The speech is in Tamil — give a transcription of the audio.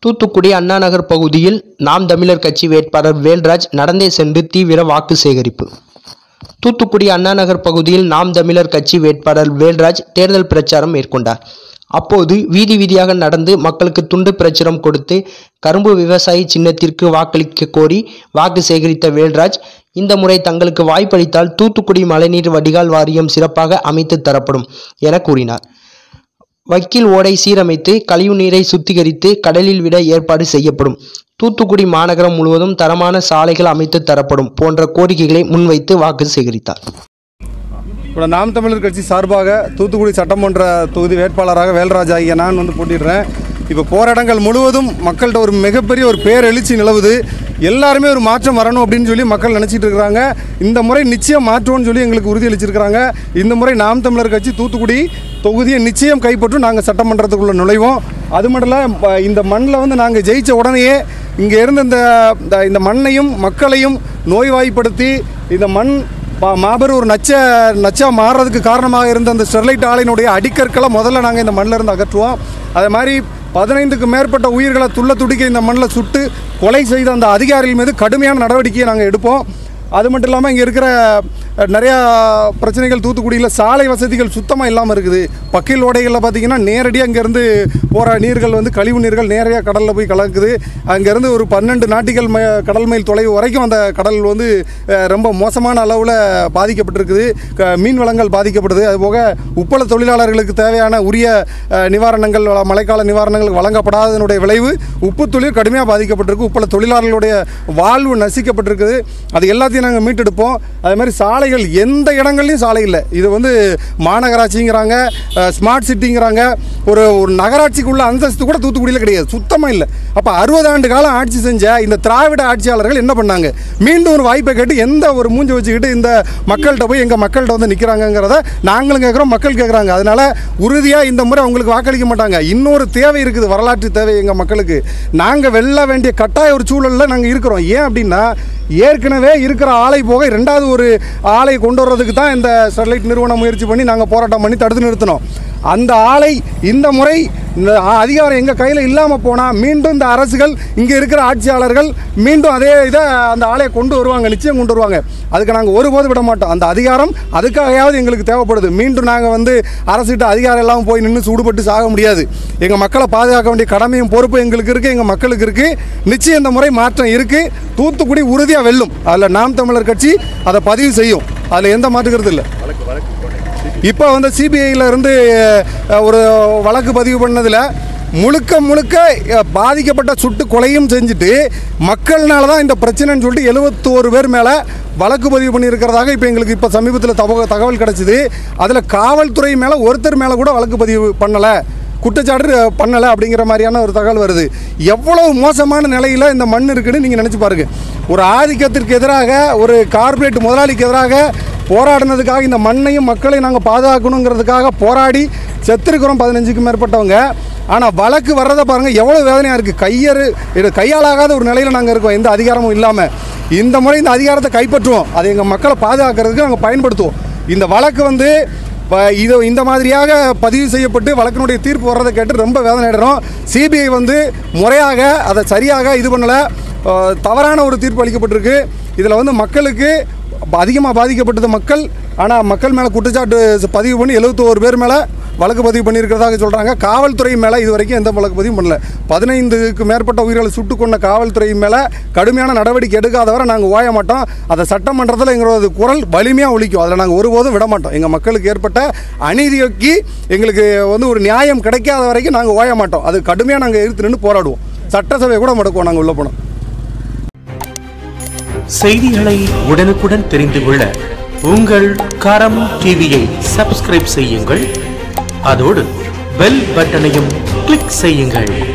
தூத்துக்குடி அண்ணாநகர் பகுதியில் நாம் தமிழர் கட்சி வேட்பாளர் வேல்ராஜ் நடந்தே சென்று தீவிர வாக்கு சேகரிப்பு தூத்துக்குடி அண்ணாநகர் பகுதியில் நாம் தமிழர் கட்சி வேட்பாளர் வேல்ராஜ் தேர்தல் பிரச்சாரம் மேற்கொண்டார் அப்போது வீதி வீதியாக நடந்து மக்களுக்கு துண்டு பிரச்சுரம் கொடுத்து கரும்பு விவசாயி சின்னத்திற்கு வாக்களிக்க கோரி வாக்கு சேகரித்த வேல்ராஜ் இந்த முறை தங்களுக்கு வாய்ப்பளித்தால் தூத்துக்குடி மழைநீர் வடிகால் வாரியம் சிறப்பாக அமைத்து தரப்படும் என கூறினார் வக்கீல் ஓடை சீரமைத்து கழிவு நீரை சுத்திகரித்து கடலில் விட ஏற்பாடு செய்யப்படும் தூத்துக்குடி மாநகரம் முழுவதும் தரமான சாலைகள் அமைத்து தரப்படும் போன்ற கோரிக்கைகளை முன்வைத்து வாக்கு சேகரித்தார் இப்போ நாம் தமிழர் கட்சி சார்பாக தூத்துக்குடி சட்டமன்ற தொகுதி வேட்பாளராக வேல்ராஜ் ஆகிய நான் வந்து போட்டிடுறேன் இப்போ போராட்டங்கள் முழுவதும் மக்கள்கிட்ட ஒரு மிகப்பெரிய ஒரு பேரெழுச்சி நிலவுது எல்லாருமே ஒரு மாற்றம் வரணும் அப்படின்னு சொல்லி மக்கள் நினச்சிட்டு இருக்கிறாங்க இந்த முறை நிச்சயம் மாற்றுவோம்னு சொல்லி எங்களுக்கு உறுதியளிச்சிருக்கிறாங்க இந்த முறை நாம் தமிழர் கட்சி தூத்துக்குடி தொகுதியை நிச்சயம் கைப்பற்றும் நாங்கள் சட்டமன்றத்துக்குள்ளே நுழைவோம் அது மட்டும் இல்லை ம- இந்த மண்ணில் வந்து நாங்கள் ஜெயிச்ச உடனேயே இங்கே இருந்த இந்த இந்த- இந்த மண்ணையும் மக்களையும் நோய்வாய்ப்படுத்தி இந்த மண் பா- மாபெரும் ஒரு நச்ச நச்சா மாறுறதுக்கு காரணமாக இருந்த அந்த ஸ்டெர்லைட் ஆலையினுடைய அடிக்கற்களை முதல்ல நாங்கள் இந்த மண்ணில் இருந்து அகற்றுவோம் அதே மாதிரி பதினைந்துக்கு மேற்பட்ட உயிர்களை துள்ள துடிக்க இந்த மண்ணில் சுட்டு கொலை செய்த அந்த அதிகாரிகள் மீது கடுமையான நடவடிக்கையை நாங்கள் எடுப்போம் அது மட்டும் இல்லாமல் இங்கே இருக்கிற அஹ், நிறையா பிரச்சனைகள் தூத்துக்குடியில் சாலை வசதிகள் சுத்தமாக இல்லாமல் இருக்குது பக்கில் ஓடைகளில் பார்த்தீங்கன்னா நேரடியாக இங்கேருந்து போகிற நீர்கள் வந்து கழிவு நீர்கள் நேரடியாக கடலில் போய் கலக்குது அங்கேருந்து ஒரு பன்னெண்டு நாட்டிகள் ம கடல் மைல் தொலைவு வரைக்கும் அந்த கடல் வந்து அஹ், ரொம்ப மோசமான அளவில் பாதிக்கப்பட்டிருக்குது க- மீன் வளங்கள் பாதிக்கப்படுது அதுபோக உப்பள தொழிலாளர்களுக்கு தேவையான உரிய அஹ், நிவாரணங்கள் வ- மழைக்கால நிவாரணங்கள் வழங்கப்படாததனுடைய விளைவு உப்பு தொழில் கடுமையாக பாதிக்கப்பட்டிருக்கு உப்பள தொழிலாளர்களுடைய வாழ்வு நசிக்கப்பட்டிருக்குது அது எல்லாத்தையும் நாங்கள் மீட்டெடுப்போம் அதே மாதிரி சாலைகள் எந்த இடங்கள்லையும் சாலை இல்லை இது வந்து மாநகராட்சிங்கிறாங்க அஹ், ஸ்மார்ட் சிட்டிங்கிறாங்க ஒரு ஒரு நகராட்சிக்குள்ள அந்தஸ்து கூட தூத்துக்குடியில் கிடையாது சுத்தமாக இல்லை அப்போ அறுபது ஆண்டு காலம் ஆட்சி செஞ்ச இந்த திராவிட ஆட்சியாளர்கள் என்ன பண்ணாங்க மீண்டும் ஒரு வாய்ப்பை கேட்டு எந்த ஒரு மூஞ்சி வச்சுக்கிட்டு இந்த மக்கள்கிட்ட போய் எங்கள் மக்கள்கிட்ட வந்து நிற்கிறாங்கங்கிறத நாங்களும் கேட்குறோம் மக்கள் கேட்குறாங்க அதனால உறுதியாக இந்த முறை அவங்களுக்கு வாக்களிக்க மாட்டாங்க இன்னொரு தேவை இருக்குது வரலாற்று தேவை எங்கள் மக்களுக்கு நாங்கள் வெல்ல வேண்டிய கட்டாய ஒரு சூழலில் நாங்கள் இருக்கிறோம் ஏன் அப்படின்னா ஏற்கனவே இருக்கிற ஆலை போக ரெண்டாவது ஒரு ஆலை கொண்டு வர்றதுக்கு தான் இந்த ஸ்டெர்லைட் நிறுவனம் முயற்சி பண்ணி நாங்கள் போராட்டம் பண்ணி தடுத்து நிறுத்தினோம் அந்த ஆலை இந்த முறை இந்த அ- அதிகாரம் எங்கள் கையில் இல்லாமல் போனால் மீண்டும் இந்த அரசுகள் இங்கே இருக்கிற ஆட்சியாளர்கள் மீண்டும் அதே இதை அந்த ஆலையை கொண்டு வருவாங்க நிச்சயம் கொண்டு வருவாங்க அதுக்கு நாங்கள் ஒருபோதும் விட மாட்டோம் அந்த அதிகாரம் அதுக்காகயாவது எங்களுக்கு தேவைப்படுது மீண்டும் நாங்கள் வந்து அரசுகிட்ட அதிகாரம் எல்லாம் போய் நின்று சூடுபட்டு சாக முடியாது எங்கள் மக்களை பாதுகாக்க வேண்டிய கடமையும் பொறுப்பும் எங்களுக்கு இருக்குது எங்கள் மக்களுக்கு இருக்குது நிச்சயம் இந்த முறை மாற்றம் இருக்குது தூத்துக்குடி உறுதியாக வெல்லும் அதில் நாம் தமிழர் கட்சி அதை பதிவு செய்யும் அதில் எந்த மாற்றுக்கிறது இல்லை இப்போ வந்து சிபிஐயில் இருந்து அஹ், ஒரு வழக்கு பதிவு பண்ணதில் முழுக்க முழுக்க அஹ், பாதிக்கப்பட்ட சுட்டு கொலையும் செஞ்சுட்டு மக்கள்னால தான் இந்த பிரச்சனைன்னு சொல்லிட்டு எழுபத்தோரு பேர் மேலே வழக்கு பதிவு பண்ணியிருக்கிறதாக இப்போ எங்களுக்கு இப்போ சமீபத்தில் தகவல் தகவல் கிடச்சிது அதில் காவல்துறை மேலே ஒருத்தர் மேலே கூட வழக்கு பதிவு பண்ணலை குற்றச்சாட்டு பண்ணலை அப்படிங்கிற மாதிரியான ஒரு தகவல் வருது எவ்வளவு மோசமான நிலையில் இந்த மண் இருக்குன்னு நீங்கள் நினச்சி பாருங்க ஒரு ஆதிக்கத்திற்கு எதிராக ஒரு கார்ப்பரேட் முதலாளிக்கு எதிராக போராடினதுக்காக இந்த மண்ணையும் மக்களையும் நாங்கள் பாதுகாக்கணுங்கிறதுக்காக போராடி செத்துருக்கிறோம் பதினஞ்சுக்கும் மேற்பட்டவங்க ஆனால் வழக்கு வர்றதை பாருங்கள் எவ்வளோ வேதனையாக இருக்குது கையறு இது கையாளாகாத ஒரு நிலையில் நாங்கள் இருக்கோம் எந்த அதிகாரமும் இல்லாமல் இந்த முறை இந்த அதிகாரத்தை கைப்பற்றுவோம் அதை எங்கள் மக்களை பாதுகாக்கிறதுக்கு நாங்கள் பயன்படுத்துவோம் இந்த வழக்கு வந்து இப்போ இது இந்த மாதிரியாக பதிவு செய்யப்பட்டு வழக்கினுடைய தீர்ப்பு வர்றதை கேட்டு ரொம்ப வேதனை அடைகிறோம் சிபிஐ வந்து முறையாக அதை சரியாக இது பண்ணலை அஹ், தவறான ஒரு தீர்ப்பு அளிக்கப்பட்டிருக்கு இதில் வந்து மக்களுக்கு அதிகமாக பாதிக்கப்பட்டது மக்கள் ஆனால் மக்கள் மேலே குற்றச்சாட்டு பதிவு பண்ணி எழுபத்தோரு பேர் மேலே வழக்கு பதிவு பண்ணியிருக்கிறதாக சொல்கிறாங்க காவல்துறை மேலே இது வரைக்கும் எந்த வழக்கு பதிவும் பண்ணல பதினைந்துக்கு மேற்பட்ட உயிர்களை சுட்டு கொண்ட காவல்துறை மேலே கடுமையான நடவடிக்கை எடுக்காதவரை நாங்கள் ஓய மாட்டோம் அதை சட்டமன்றத்தில் எங்களோட குரல் வலிமையாக ஒலிக்கும் அதில் நாங்கள் ஒருபோதும் விட மாட்டோம் எங்கள் மக்களுக்கு ஏற்பட்ட அநீதிக்கு எங்களுக்கு வந்து ஒரு நியாயம் கிடைக்காத வரைக்கும் நாங்கள் ஓய மாட்டோம் அது கடுமையாக நாங்கள் எதிர்த்து நின்று போராடுவோம் சட்டசபையை கூட முடக்குவோம் நாங்கள் உள்ளே போனோம் செய்திகளை உடனுக்குடன் தெரிந்து கொள்ள உங்கள் கரம் டிவியை சப்ஸ்கிரைப் செய்யுங்கள் அதோடு பெல் பட்டனையும் கிளிக் செய்யுங்கள்